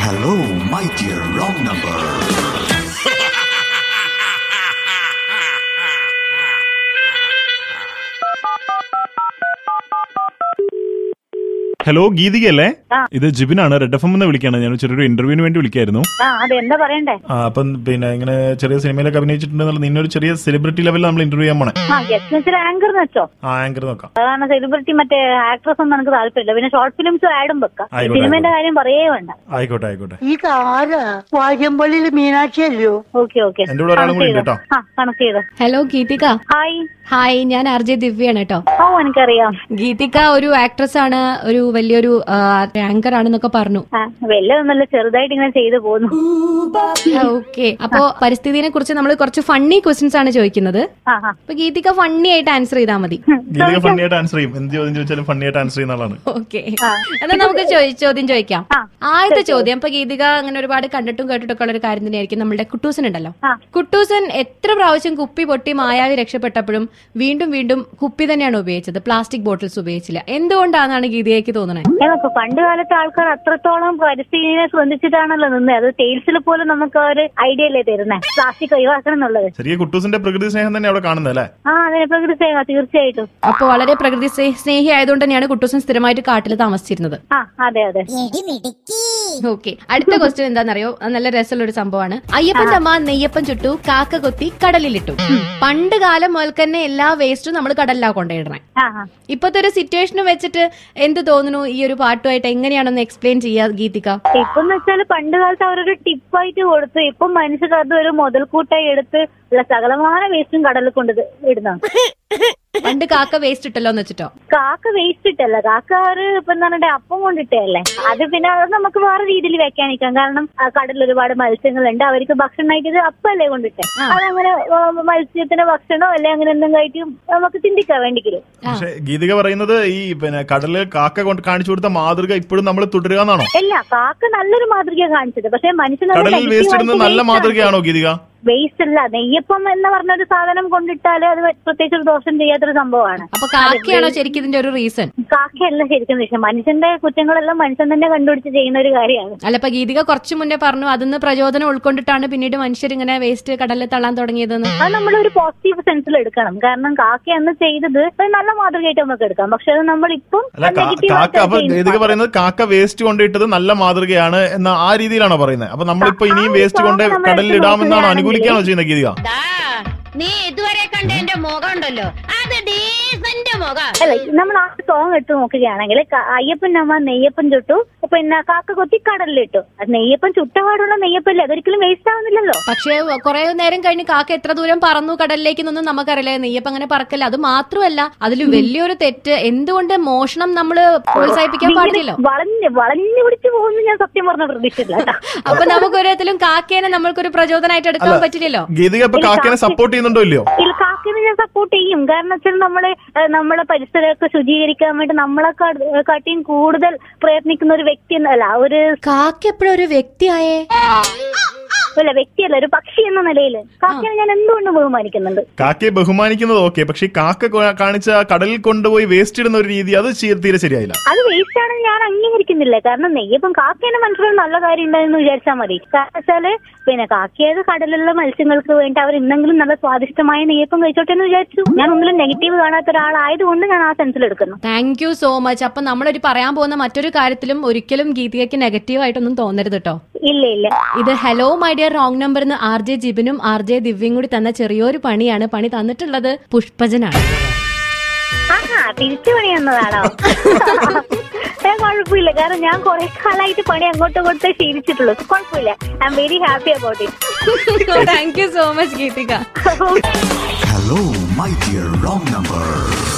Hello, my dear wrong number. Hello ഗീതികയല്ലേ ആ. ഇത് ജിബിനാണ് റെഡ് എഫ് എം എന്ന് വിളിക്കാണ് ഞാൻ ചെറിയൊരു ഇന്റർവ്യൂവിന് വേണ്ടി വിളിക്കായിരുന്നു ആ അതെ എന്താ പറയണ്ടേ ആ, അപ്പം പിന്നെ ഇങ്ങനെ ചെറിയ സിനിമയിലൊക്കെ അഭിനയിച്ചിട്ടുണ്ടെന്നുള്ള നിന്നെ ഒരു ചെറിയ സെലിബ്രിറ്റി ലെവലിൽ നമ്മൾ ഇന്റർവ്യൂ ചെയ്യാൻ പോണേ ആ ഗസ്റ്റ് വെച്ചൊരു ആങ്കർ എന്ന് വെച്ചോ ആ ആങ്കർ നോക്കാം അതാണ് സെലിബ്രിറ്റി മറ്റേ ആക്ട്രസ് ഒന്നും എനിക്ക് താല്പര്യമില്ല പിന്നെ ഷോർട്ട് ഫിലിംസും ആഡും വെക്കാം ആയിക്കോട്ടെ, സിനിമയുടെ കാര്യം പറയേ വേണ്ട ആയിക്കോട്ടെ ആയിക്കോട്ടെ ഇത് ആരാ വാര്യമ്പള്ളിയിൽ മീനാക്ഷി അല്ലയോ ഓക്കെ ഓക്കെ എന്റെ കൂടെ ഒരാളും കൂടി ഉണ്ട് കേട്ടോ ആ കണക്ട് ചെയ്തോ ഹലോ ഗീതിക ഹായ് ഹായ് ഞാൻ ആർ ജെ ദിവ്യാണ് കേട്ടോ ഓ എനിക്കറിയാം ഗീതിക ഒരു ആക്ട്രസ് ആണ് ഒരു വലിയൊരു ആങ്കർ ആണെന്നൊക്കെ പറഞ്ഞു ആ വല്ലതൊന്നുമല്ല ചെറുതായിട്ട് ഇങ്ങനെ ചെയ്തു പോകുന്നു ഓക്കെ അപ്പോ പരിസ്ഥിതിനെ കുറിച്ച് നമ്മൾ കുറച്ച് ഫണ്ണി ക്വസ്റ്റ്യൻസ് ആണ് ചോദിക്കുന്നത് ആ ആ അപ്പൊ ഗീതിക ഫണ്ണി ആയിട്ട് ആൻസർ ചെയ്താൽ മതി ഗീതിക ഫണ്ണി ആയിട്ട് ആൻസർ ചെയ്യും എന്ത് ചോദ്യം ചോദിച്ചാലും ഫണ്ണി ആയിട്ട് ആൻസർ ചെയ്യുന്ന ആളാണ് ഓക്കെ എന്നാ നമുക്ക് ചോദി- ചോദ്യം ചോദിക്കാം ആ. ആദ്യത്തെ ചോദ്യം ഇപ്പൊ ഗീതിക അങ്ങനെ ഒരുപാട് കണ്ടിട്ടും കേട്ടിട്ടൊക്കെ ഉള്ള ഒരു കാര്യം തന്നെയായിരിക്കും നമ്മുടെ കുട്ടൂസൻ ഉണ്ടല്ലോ ആ. കുട്ടൂസൻ എത്ര പ്രാവശ്യം കുപ്പി പൊട്ടി മായാവി രക്ഷപ്പെട്ടപ്പോഴും വീണ്ടും വീണ്ടും കുപ്പി തന്നെയാണ് ഉപയോഗിച്ചത് പ്ലാസ്റ്റിക് ബോട്ടിൽസ് ഉപയോഗിച്ചില്ല എന്തുകൊണ്ടാണെന്നാണ് ഗീതികയ്ക്ക് തോന്നുന്നത് ഞങ്ങൾക്ക് പണ്ട് കാലത്തെ ആൾക്കാർ അത്രത്തോളം പരിസ്ഥിതിനെ ശ്രദ്ധിച്ചിട്ടാണല്ലോ നിന്നത് അത് സെയിൽസിൽ പോലും നമുക്ക് ഒരു ഐഡിയ അല്ലേ തരുന്നേ പ്ലാസ്റ്റിക് ഒഴിവാക്കണം എന്നുള്ളത് ചെറിയ കുട്ടൂസിന്റെ പ്രകൃതി സ്നേഹം തന്നെ അവിടെ കാണുന്നത് അല്ലേ ആ അതിനെ പ്രകൃതി സേവ തീർച്ചയായിട്ടും അപ്പൊ വളരെ പ്രകൃതി സ്നേ- സ്നേഹി ആയതുകൊണ്ട് തന്നെയാണ് കുട്ടൂസൻ സ്ഥിരമായിട്ട് കാട്ടിൽ താമസിച്ചിരുന്നത് ആ അതെ അതെ ഓക്കെ അടുത്ത ക്വസ്റ്റ്യൻ എന്താണെന്നറിയോ അത് നല്ല രസമുള്ള ഒരു സംഭവമാണ് അയ്യപ്പന്റെ അമ്മ നെയ്യപ്പൻ ചുട്ടു കാക്ക കൊത്തി കടലിലിട്ടു പണ്ട് കാലം മുതൽ തന്നെ എല്ലാ വേസ്റ്റും നമ്മൾ കടലിലാ കൊണ്ടുപോയിടണേ ആ ആ ഇപ്പത്തെ ഒരു സിറ്റുവേഷൻ വെച്ചിട്ട് എന്ത് തോന്നുന്നു ഈ ഒരു പാട്ടുമായിട്ട് എങ്ങനെയാണെന്ന് എക്സ്പ്ലെയിൻ ചെയ്യാ ഗീതിക ഇപ്പം വെച്ചാല് പണ്ട് കാലത്ത് അവരൊരു ടിപ്പായിട്ട് കൊടുത്തു ഇപ്പം മനുഷ്യർ അത് ഒരു മുതൽക്കൂട്ടായി എടുത്ത് ഉള്ള സകലമായ വേസ്റ്റും കടലിൽ കൊണ്ട് ഇടുന്ന പണ്ട് കാക്ക വേസ്റ്റ് ഇട്ടല്ലോ എന്ന് വെച്ചിട്ടോ കാക്ക വേസ്റ്റ് ഇട്ടല്ല കാക്ക ഒരു ഇപ്പൊ എന്താ പറയണ്ടേ അപ്പം കൊണ്ടിട്ടല്ലേ അത് പിന്നെ അത് നമുക്ക് വേറെ രീതിയിൽ വ്യാഖ്യാനിക്കാം കാരണം ആ, കടലിൽ ഒരുപാട് മത്സ്യങ്ങളുണ്ട് അവർക്ക് ഭക്ഷണമായിട്ട് ഇത് അപ്പല്ലേ കൊണ്ടിട്ടെ അതങ്ങനെ ആ, മത്സ്യത്തിന്റെ ഭക്ഷണോ അല്ലെ അങ്ങനെ എന്തെങ്കിലും ആയിട്ട് നമുക്ക് ചിന്തിക്കാൻ വേണ്ടിക്കില്ല പക്ഷെ ഗീതിക പറയുന്നത് ഈ പിന്നെ കടലിൽ കാക്ക കൊണ്ട് കാണിച്ചു കൊടുത്ത മാതൃക ഇപ്പോഴും നമ്മൾ തുടരുക എന്നാണോ അല്ല കാക്ക നല്ലൊരു മാതൃക കാണിച്ചത് പക്ഷെ കടലിൽ വേസ്റ്റ് ഇടുന്നത് നല്ല മാതൃകയാണോ ഗീതിക വേസ്റ്റ് അല്ല നെയ്യപ്പം എന്ന് പറഞ്ഞ ഒരു സാധനം കൊണ്ടിട്ടാല് അത് പ്രത്യേകിച്ച് ഒരു ദോഷം ചെയ്യാത്തൊരു സംഭവമാണ് അപ്പൊ കാക്കയാണോ ശരിക്കും ഇതിന്റെ ഒരു റീസൺ കാക്കയല്ല ശരിക്കും വിഷയം മനുഷ്യന്റെ കുറ്റങ്ങളെല്ലാം മനുഷ്യൻ തന്നെ കണ്ടുപിടിച്ച് ചെയ്യുന്ന ഒരു കാര്യമാണ് അല്ല ഇപ്പൊ ഗീതിക കുറച്ചു മുന്നേ പറഞ്ഞു അതിന്ന് പ്രചോദനം ഉൾക്കൊണ്ടിട്ടാണ് പിന്നീട് മനുഷ്യർ ഇങ്ങനെ വേസ്റ്റ് കടലിൽ തള്ളാൻ തുടങ്ങിയതെന്ന് അത് നമ്മൾ ഒരു പോസിറ്റീവ് സെൻസിൽ എടുക്കണം കാരണം കാക്ക എന്ന് ചെയ്തത് ഒരു നല്ല മാതൃകയായിട്ട് നമുക്ക് എടുക്കാം പക്ഷെ അത് നമ്മൾ ഇപ്പം അല്ല കാ- കാക്ക അപ്പൊ ഗീതിക പറയുന്നത് കാക്ക വേസ്റ്റ് കൊണ്ടിട്ടത് നല്ല മാതൃകയാണ് എന്ന ആ രീതിയിലാണോ പറയുന്നത് അപ്പൊ നമ്മളിപ്പോ ഇനിയും വേസ്റ്റ് കൊണ്ട് കടലിൽ ഇടാമെന്നാണോ അനുകൂലിക്കാണോ ചെയ്യുന്നത് ഗീതിക ദാ, നീ ഇതുവരെ കണ്ട എന്റെ മുഖം ഉണ്ടല്ലോ അത് ഡീസന്റ് മുഖം അല്ല നമ്മൾ ആ സോങ് എടുത്ത് നോക്കുകയാണെങ്കിൽ ക- അയ്യപ്പൻ അമ്മ നെയ്യപ്പൻ ചുട്ടു പിന്നെ കാക്ക കൊത്തി കടലിലിട്ടു അത് നെയ്യപ്പൻ ചുട്ടപാടുള്ള നെയ്യപ്പല്ലേ അതൊരിക്കലും വേസ്റ്റ് ആവുന്നില്ലല്ലോ പക്ഷേ കുറെ നേരം കഴിഞ്ഞ് കാക്ക എത്ര ദൂരം പറന്നു കടലിലേക്ക് എന്നൊന്നും നമുക്കറിയില്ല നെയ്യപ്പം അങ്ങനെ പറക്കല്ല അത് മാത്രമല്ല അതിൽ വലിയൊരു തെറ്റ് എന്തുകൊണ്ട് മോഷണം നമ്മൾ പ്രോത്സാഹിപ്പിക്കാൻ പാടില്ലല്ലോ വളഞ്ഞ് വളഞ്ഞു പിടിച്ചു പോകുന്നു ഞാൻ സത്യം പറഞ്ഞ പ്രതീക്ഷിച്ചില്ല കേട്ടോ. അപ്പൊ നമുക്ക് ഒരിടത്തിലും കാക്കേനെ നമ്മൾക്കൊരു പ്രചോദനമായിട്ട് എടുക്കാൻ പറ്റില്ലല്ലോ ഗീതിക ഇപ്പൊ കാക്കേനെ സപ്പോർട്ട് ചെയ്യുന്നുണ്ടോ ഇല്ലയോ ഇതിൽ കാക്കിനെ ഞാൻ സപ്പോർട്ട് ചെയ്യും കാരണം വെച്ചാൽ നമ്മളെ ഏഹ്, നമ്മളെ പരിസരമൊക്കെ ശുചീകരിക്കാൻ വേണ്ടി നമ്മളെ കാ- കാട്ടിയും കൂടുതൽ പ്രയത്നിക്കുന്ന ഒരു വ്യക്തി എന്നല്ല ഒരു കാക്ക എപ്പോഴും ഒരു വ്യക്തിയായേ അല്ല വ്യക്തിയല്ല ഒരു പക്ഷി എന്ന നിലയിൽ കാക്കിനെ ഞാൻ എന്തുകൊണ്ടും ബഹുമാനിക്കുന്നുണ്ട് കാക്കയെ ബഹുമാനിക്കുന്നത് ഓക്കെ പക്ഷെ ഈ കാക്ക കൊ- കാണിച്ച കടലിൽ കൊണ്ടുപോയി വേസ്റ്റ് ഇടുന്ന ഒരു രീതി അത് ചീ- തീരെ ശരിയായില്ല അത് വേസ്റ്റ് ആണെന്ന് ഞാൻ അംഗീകരിക്കുന്നില്ല കാരണം നെയ്യപ്പം കാക്കേനെ മനസ്സിൽ നല്ല കാര്യം ഉണ്ടെന്ന് വിചാരിച്ചാൽ മതി കാരണം വെച്ചാല് പിന്നെ കാക്കയത് കടലിലുള്ള മത്സ്യങ്ങൾക്ക് വേണ്ടി അവർ ഇന്നെങ്കിലും നല്ല സ്വാദിഷ്ടമായ നെയ്യപ്പം കഴിച്ചോട്ടെ എന്ന് വിചാരിച്ചു ഞാൻ ഒന്നിലും നെഗറ്റീവ് കാണാത്ത ഒരാളായതുകൊണ്ട് ഞാൻ ആ സെൻസിൽ എടുക്കുന്നു താങ്ക് യു സോ മച്ച് അപ്പൊ നമ്മളൊരു പറയാൻ പോകുന്ന മറ്റൊരു കാര്യത്തിലും ഒരിക്കലും ഗീതികയ്ക്ക് നെഗറ്റീവ് ആയിട്ടൊന്നും തോന്നരുത് കേട്ടോ ഇല്ല ഇല്ല ഇത് hello my dear wrong number എന്ന് ആർ ജെ ജിബിനും ആർ ജെ ദിവ്യയും കൂടി തന്ന ചെറിയൊരു പണിയാണ് പണി തന്നിട്ടുള്ളത് പുഷ്പജനാണ് ആഹാ തിരിച്ചു പണി എന്നതാണോ ഞാൻ കുഴപ്പമില്ല കാരണം ഞാൻ കുറെ കാലമായിട്ട് പണി അങ്ങോട്ടും ഇങ്ങോട്ടും ശീലിച്ചിട്ടുള്ളൂ കുഴപ്പമില്ല I'm very happy about it thank you so much Geethika Hello, my dear wrong number.